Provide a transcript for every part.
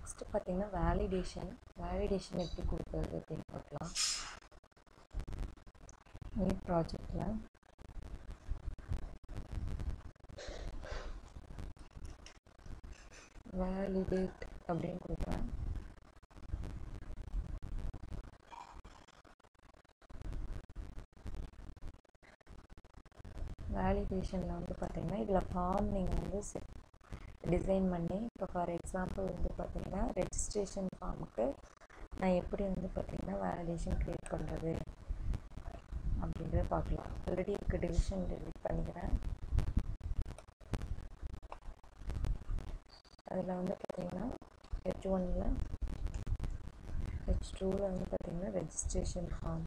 next பார்த்தீங்கன்னா validation validation எப்படி கொடுக்குறது அப்படின்னு பார்க்கலாம் நியூ ப்ராஜெக்டில் வேலிடேட் அப்படின்னு கொடுக்குறேன் வேலிடேஷனில் வந்து பார்த்தீங்கன்னா இதில் ஃபார்ம் நீங்கள் வந்து செட் டிசைன் பண்ணி இப்போ ஃபார் எக்ஸாம்பிள் வந்து பார்த்தீங்கன்னா ரெஜிஸ்ட்ரேஷன் ஃபார்முக்கு நான் எப்படி வந்து பார்த்தீங்கன்னா வேலிடேஷன் க்ரியேட் பண்ணுறது அப்படின்றத பார்க்கலாம் ஆல்ரெடி இருக்க டிவிஷன் டெலிட் பண்ணிக்கிறேன் அதில் வந்து பார்த்தீங்கன்னா ஹெச் ஒனில் ஹெச் டூவில் வந்து பார்த்தீங்கன்னா ரெஜிஸ்ட்ரேஷன் ஃபார்ம்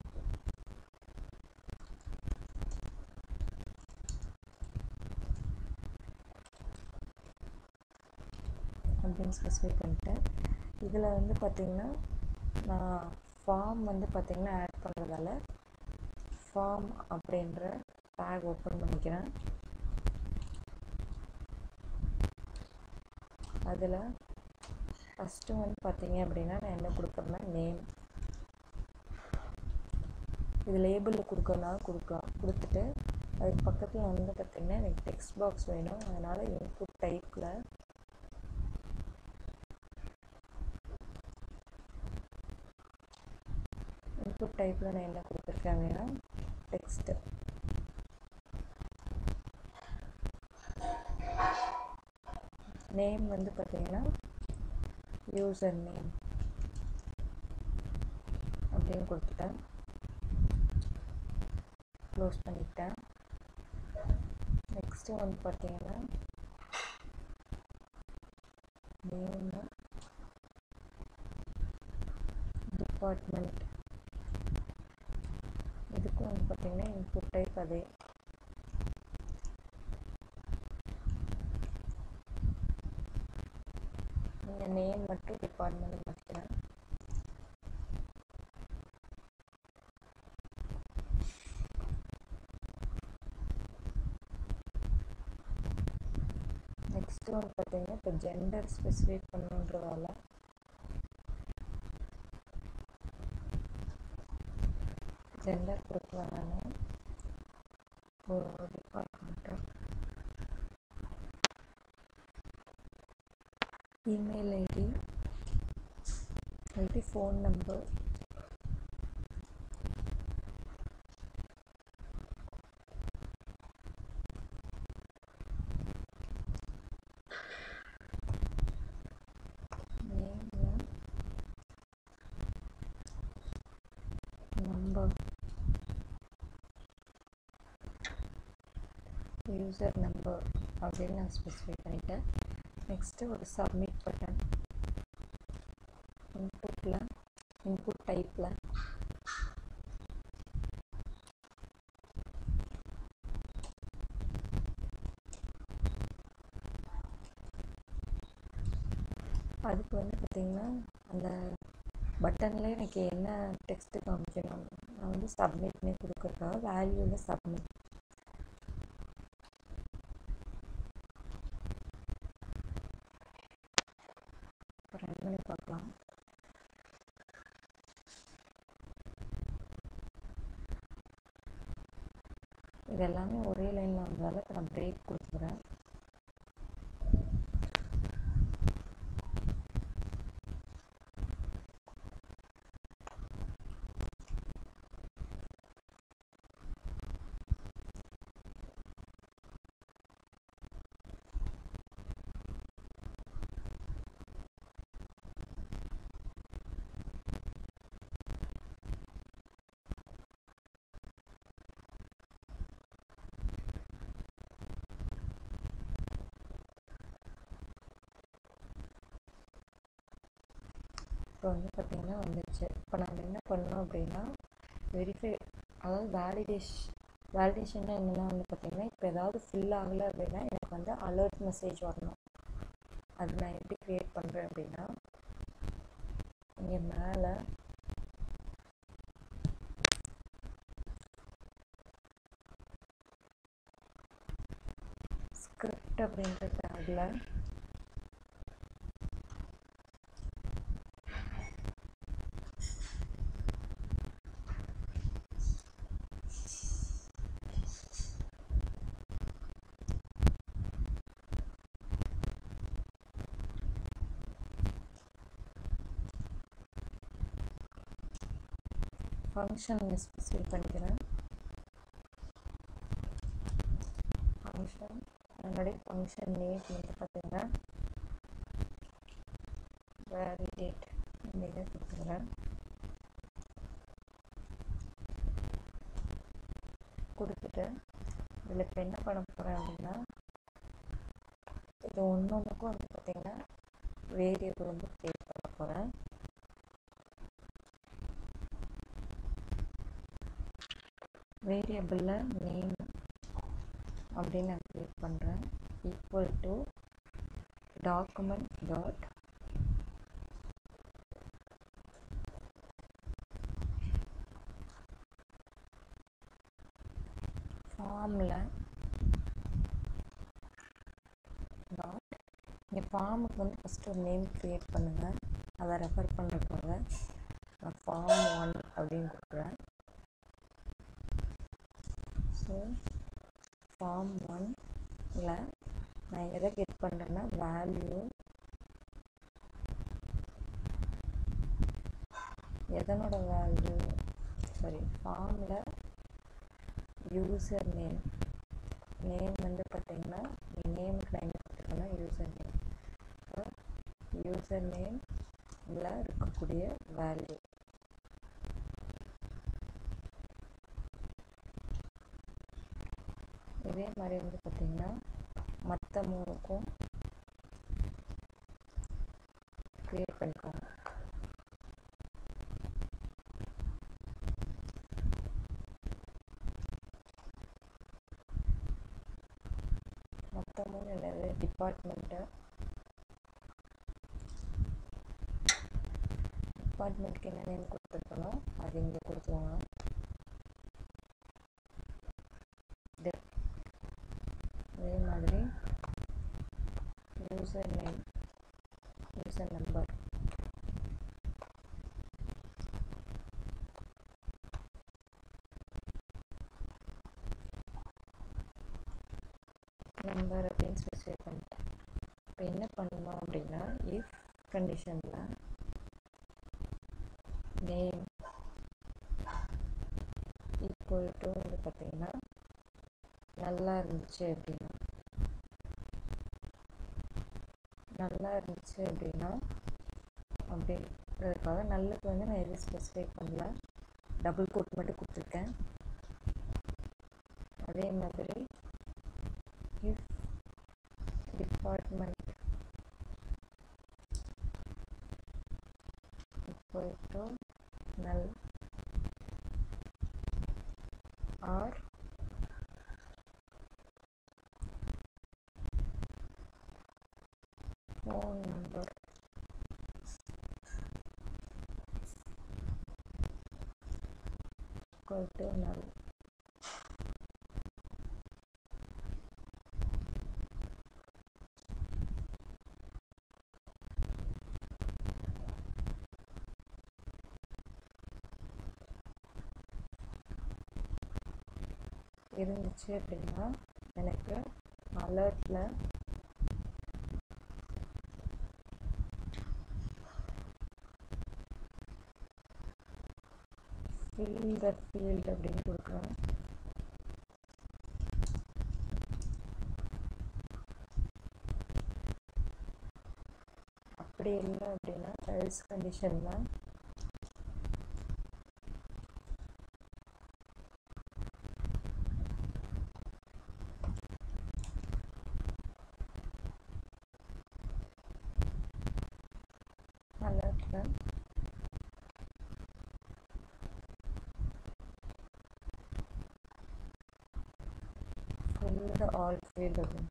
அப்படின்னு ஸ்பெசிஃபை பண்ணிட்டேன் இதில் வந்து பார்த்திங்கன்னா நான் ஃபார்ம் வந்து பார்த்திங்கன்னா ஆட் பண்ணுறதால ஃபார்ம் அப்படின்ற டேக் ஓப்பன் பண்ணிக்கிறேன் அதில் ஃபஸ்ட்டு வந்து பார்த்தீங்க அப்படின்னா நான் என்ன கொடுக்குறேன்னா நேம் இது லேபிளில் கொடுக்கறனால கொடுக்கலாம் கொடுத்துட்டு அதுக்கு பக்கத்தில் வந்து பார்த்திங்கன்னா எனக்கு டெக்ஸ்ட் பாக்ஸ் வேணும் அதனால் இன்புட் டைப்பில் இன்புட் டைப்பில் நான் என்ன கொடுத்துருக்கேன் அப்படின்னா டெக்ஸ்ட்டு நேம் வந்து பார்த்தீங்கன்னா யூசர் நேம் அப்படின்னு கொடுத்துட்டேன் க்ளோஸ் பண்ணிட்டேன் நெக்ஸ்ட்டு வந்து பார்த்தீங்கன்னா நேம் டிபார்ட்மெண்ட் இதுக்கும் வந்து பார்த்தீங்கன்னா இன்புட் டைப் அதே இந்த நேம் மற்றும் டிபார்ட்மெண்ட் மாற்றிக்கிறேன் நெக்ஸ்ட் வந்து பார்த்தீங்கன்னா இப்போ ஜெண்டர் ஸ்பெசிஃபை பண்ணுன்றதால ஜெண்டர் கொடுக்கலாம் நான் ஒரு department email id id phone number name number user number அப்படின்னு நான் ஸ்பெசிஃபை பண்ணிட்டேன் நெக்ஸ்ட்டு ஒரு சப்மிட் பட்டன் இன்புட்டில் இன்புட் டைப்பில் அதுக்கு வந்து பார்த்திங்கன்னா அந்த பட்டனில் எனக்கு என்ன டெக்ஸ்ட்டு காமிக்கணும் நான் வந்து சப்மிட்னே கொடுக்குறதுக்காக வேல்யூவில் சப்மிட் ரன் பண்ணி பார்க்கலாம் இது எல்லாமே ஒரே லைனில் வந்ததால் இப்போ நான் பிரேக் கொடுக்குறேன் இப்போ வந்து பார்த்திங்கன்னா வந்துடுச்சு இப்போ நம்ம என்ன பண்ணோம் அப்படின்னா வெரிஃபை அதாவது வேலிடேஷ் வேலிடேஷன்னா என்னென்னா வந்து பார்த்திங்கன்னா இப்போ ஏதாவது ஃபில் ஆகலை அப்படின்னா எனக்கு வந்து அலர்ட் மெசேஜ் வரணும் அது நான் எப்படி க்ரியேட் பண்ணுறேன் அப்படின்னா இங்கே மேலே ஸ்கிரிப்ட் அப்படின்ற டேக்கில் ஃபங்க்ஷன் ஸ்பெசிஃபை பண்ணிக்கிறேன் ஃபங்க்ஷன் என்னுடைய ஃபங்க்ஷன் நேம் வந்து பார்த்தீங்கன்னா வேலிடேட் அப்படின்னு கொடுத்துக்கிறேன் கொடுத்துட்டு இதில் இப்போ என்ன பண்ண போகிறேன் அப்படின்னா இது ஒன்று ஒன்றுக்கும் வந்து பார்த்திங்கன்னா வேரியபிள் வந்து க்ரியேட் பண்ண போகிறேன் வேரியபிளில் நேம் அப்படின்னு நான் க்ரியேட் பண்ணுறேன் ஈக்குவல் டு டாக்குமெண்ட் டாட் ஃபார்மில் டாட் இங்கே ஃபார்முக்கு வந்து ஃபஸ்ட்டு ஒரு நேம் க்ரியேட் பண்ணுங்கள் அதை ரெஃபர் பண்ணுறதுக்காக நான் ஃபார்ம் ஒன் அப்படின்னு கொடுக்குறேன் ஸோ ஃபார்ம் ஒன்ல நான் எதை கெட் பண்ணுறேன்னா வேல்யூ எதனோட வேல்யூ சாரி ஃபார்மில் யூசர் நேம் நேம் வந்து பார்த்தீங்கன்னா நேமுக்கு நான் என்ன கொடுத்துருக்கேன்னா யூசர் நேம் யூசர் நேமில் இருக்கக்கூடிய வேல்யூ இதே மாதிரி வந்து பார்த்திங்கன்னா மற்ற மூணுக்கும் க்ரியேட் பண்ணிக்கோங்க மொத்த மூணு என்னது டிபார்ட்மெண்ட்டு டிபார்ட்மெண்ட்க்கு என்ன நேம் கொடுத்துருக்கணும் அது இங்கே கொடுத்துருவாங்க அதே மாதிரி user name user number number அப்படின்னு ஸ்பெசிஃபை பண்ணிட்டேன் இப்போ என்ன பண்ணணும் அப்படின்னா இஃப் கண்டிஷனில் நேம் ஈக்குவல் டு வந்து பார்த்தீங்கன்னா நல்லா இருந்துச்சு அப்படின்னா நல்லா இருந்துச்சு அப்படின்னா அப்படின்றதுக்காக நல்லுக்கு வந்து நான் எதுவும் ஸ்பெசிஃபை பண்ணல டபுள் கோட் மட்டும் கொடுத்துருக்கேன் அதே மாதிரி if department equal to null or phone number equal to null இருந்துச்சு அப்படின்னா எனக்கு அலர்ட்டில் ஃபில் த ஃபீல்ட் அப்படின்னு கொடுக்குறேன் அப்படி இல்லை அப்படின்னா எல்ஸ் கண்டிஷனில் அலர்ட்டில் fill the all field அப்படின்னு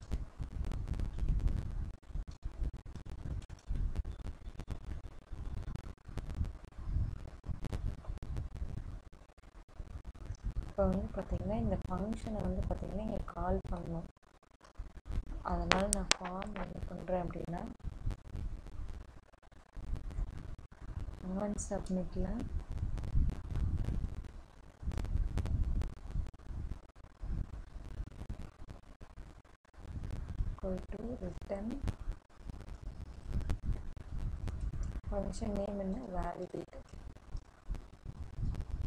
இப்போ வந்து பார்த்தீங்கன்னா இந்த ஃபங்க்ஷனை வந்து பார்த்தீங்கன்னா இங்கே கால் பண்ணணும் அதனால் நான் ஃபார்ம் என்ன பண்ணுறேன் அப்படின்னா ஆன் சப்மிட்டில் equal to return function name என்ன validate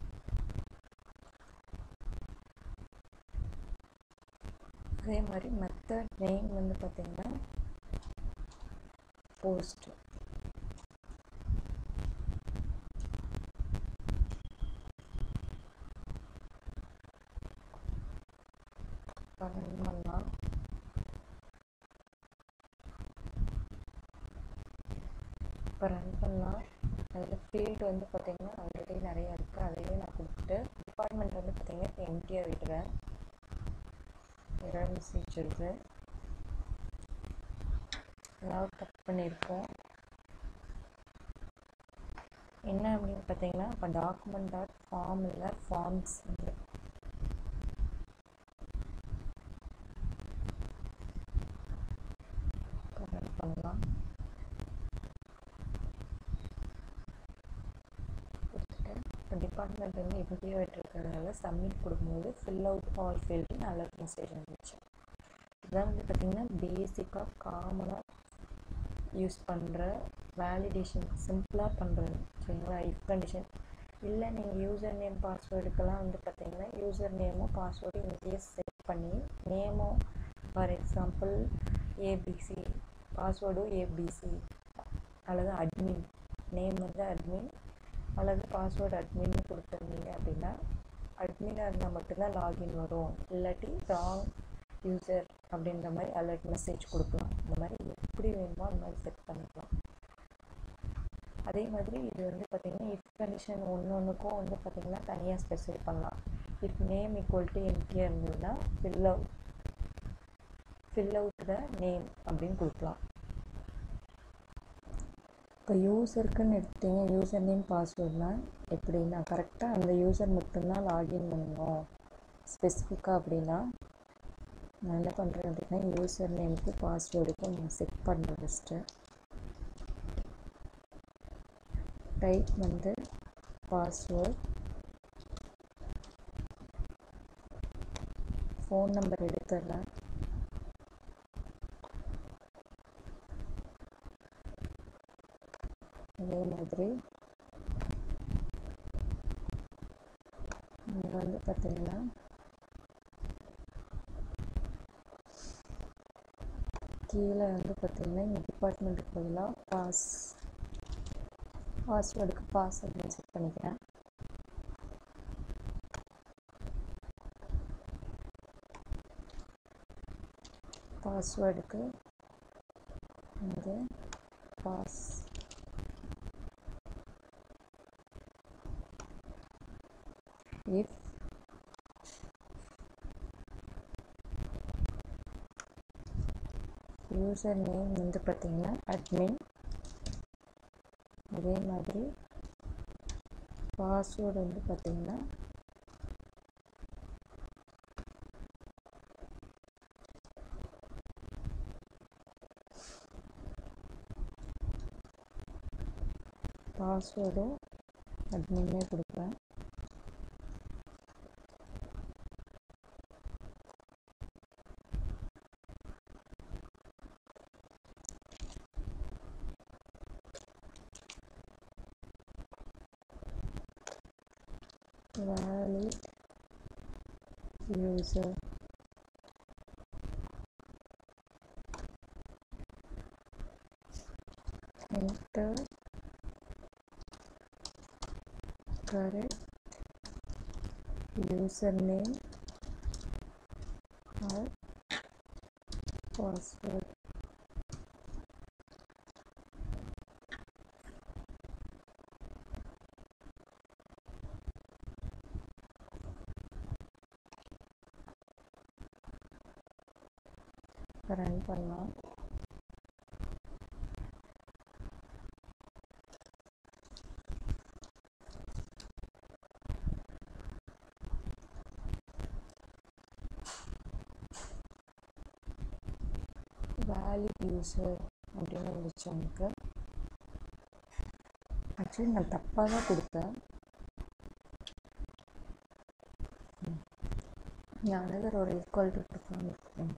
அதே மாதிரி மெத்தட் நேம் வந்து பார்த்திங்கன்னா போஸ்ட் பண்ணலாம் இப்போ ரன் பண்ணலாம் அதில் ஃபீல்டு வந்து பார்த்திங்கன்னா ஆல்ரெடி நிறையா இருக்குது அதையே நான் கொடுத்துட்டு டிபார்ட்மெண்ட் வந்து பார்த்திங்கன்னா இப்போ எம்டியாக விடுறேன் எரர் மெசேஜ் வருது ஏதாவது தப்பு பண்ணியிருக்கோம் என்ன அப்படின்னு பார்த்தீங்கன்னா இப்போ டாக்குமெண்ட் டாட் ஃபார்ம் இல்லை ஃபார்ம்ஸ் வந்து கரெக்ட் பண்ணலாம் கொடுத்துட்டு இப்போ டிபார்ட்மெண்ட் வந்து எம்டிஓ இருக்கிறதுனால சப்மிட் கொடுக்கும்போது ஃபில் அவுட் ஆல் ஃபீல்டு நல்ல மெசேஜ் வந்துச்சு இதான் வந்து பார்த்திங்கன்னா பேசிக்காக காமனாக யூஸ் பண்ணுற வேலிடேஷன் சிம்பிளாக பண்ணுறது சரிங்களா இஃப் கண்டிஷன் இல்லை நீங்கள் யூசர் நேம் பாஸ்வேர்டுக்கெல்லாம் வந்து பார்த்தீங்கன்னா யூசர் நேமும் பாஸ்வேர்டும் இங்கேயே செட் பண்ணி நேமும் ஃபார் எக்ஸாம்பிள் ஏபிசி பாஸ்வேர்டும் ஏபிசி அல்லது அட்மின் நேம் வந்து அட்மின் அல்லது பாஸ்வேர்டு அட்மின்னு கொடுத்துருந்தீங்க அப்படின்னா அட்மினாக இருந்தால் மட்டும்தான் லாகின் வரும் இல்லாட்டி ராங் யூசர் அப்படின்ற மாதிரி அலர்ட் மெசேஜ் கொடுக்கலாம் இந்த மாதிரி எப்படி வேணுமோ அந்த மாதிரி செட் பண்ணிக்கலாம் அதே மாதிரி இது வந்து பார்த்திங்கன்னா இஃப் கண்டிஷன் ஒன்று ஒன்றுக்கும் வந்து பார்த்திங்கன்னா தனியாக ஸ்பெசிஃபை பண்ணலாம் இஃப் நேம் ஈக்குவல் டு எம்டியாக இருந்ததுன்னா fill out fill out the name அப்படின்னு கொடுக்கலாம் இப்போ யூசருக்குன்னு எடுத்தீங்க யூசர் நேம் பாஸ்வேர்ட்னால் எப்படின்னா கரெக்டாக அந்த யூசர் மட்டும்தான் லாகின் பண்ணணும் ஸ்பெசிஃபிக்காக அப்படின்னா நான் என்ன பண்ணுறேன் அப்படின்னா யூசர் நேமுக்கு பாஸ்வேர்டுக்கும் நான் செட் பண்ணுறேன் ஃபஸ்ட்டு டைப் வந்து பாஸ்வேர்ட் ஃபோன் நம்பர் எடுத்துடுறேன் அதே மாதிரி இங்கே வந்து பார்த்தீங்கன்னா கீழே வந்து பார்த்தீங்கன்னா இங்கே டிபார்ட்மெண்ட்டுக்கு பதிலாக பாஸ் பாஸ்வேர்டுக்கு பாஸ் அப்படின்னு செட் பண்ணிக்கிறேன் பாஸ்வேர்டுக்கு வந்து பாஸ் if யூசர் நேம் வந்து பார்த்தீங்கன்னா அட்மின் அதே மாதிரி பாஸ்வேர்டு வந்து பார்த்தீங்கன்னா பாஸ்வேர்டும் அட்மின்னே கொடுப்பேன் valid user enter correct username or password run பண்ணலாம் வேலிட் யூசர் அப்படின்னு இருந்துச்சு எனக்கு ஆக்சுவலி நான் தப்பாக தான் கொடுத்தேன் அனதர் ஒரு ஈக்குவல் டு கொடுக்கலாம்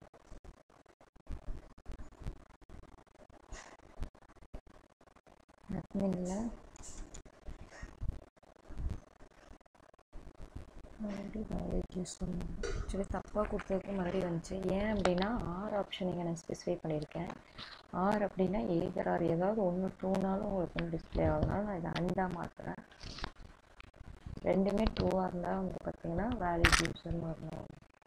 அட்மினில் மறுபடியும் வேலிட் யூஸ் பண்ணணும் ஆக்சுவலி தப்பாக கொடுத்ததுக்கு மறுபடியும் வந்துச்சு ஏன் அப்படின்னா ஆர் ஆப்ஷன் இங்கே நான் ஸ்பெசிஃபை பண்ணியிருக்கேன் ஆர் அப்படின்னா ஏதர் ஆர் ஏதாவது ஒன்று ட்ரூனாலும் உங்களுக்கு வந்து டிஸ்பிளே ஆகுதுனால நான் இதை அண்டாக மாற்றுறேன் ரெண்டுமே ட்ரூவாக இருந்தால் வந்து பார்த்தீங்கன்னா வேலிட் யூஸர்னு வரணும்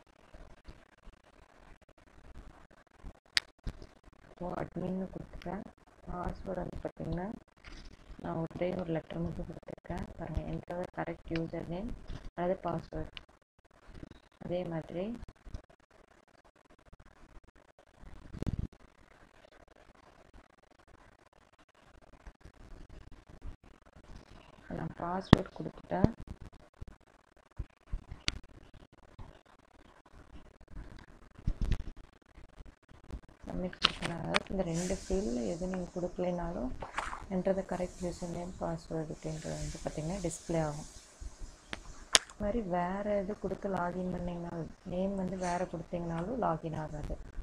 ஸோ அட்மின்னு கொடுத்துட்டேன் பாஸ்வேர்டு வந்து பார்த்தீங்கன்னா நான் ஒரே ஒரு லெட்டர் மட்டும் கொடுத்துருக்கேன் பாருங்கள் எந்த கரெக்ட் யூசர் நேம் அதாவது பாஸ்வேர்ட் அதே மாதிரி நான் பாஸ்வேர்ட் கொடுத்துட்டேன் சப்மிட் கொடுத்தேன் அதாவது இந்த ரெண்டு ஃபீல்டில் எது நீங்கள் கொடுக்கலைனாலும் என்றது கரெக்ட் யூசர் நேம் பாஸ்வேர்டு அப்படின்றது வந்து பார்த்திங்கன்னா டிஸ்பிளே ஆகும் இது மாதிரி வேறு எது கொடுத்து லாகின் பண்ணிங்கனாலும் நேம் வந்து வேறு கொடுத்தீங்கனாலும் லாகின் ஆகாது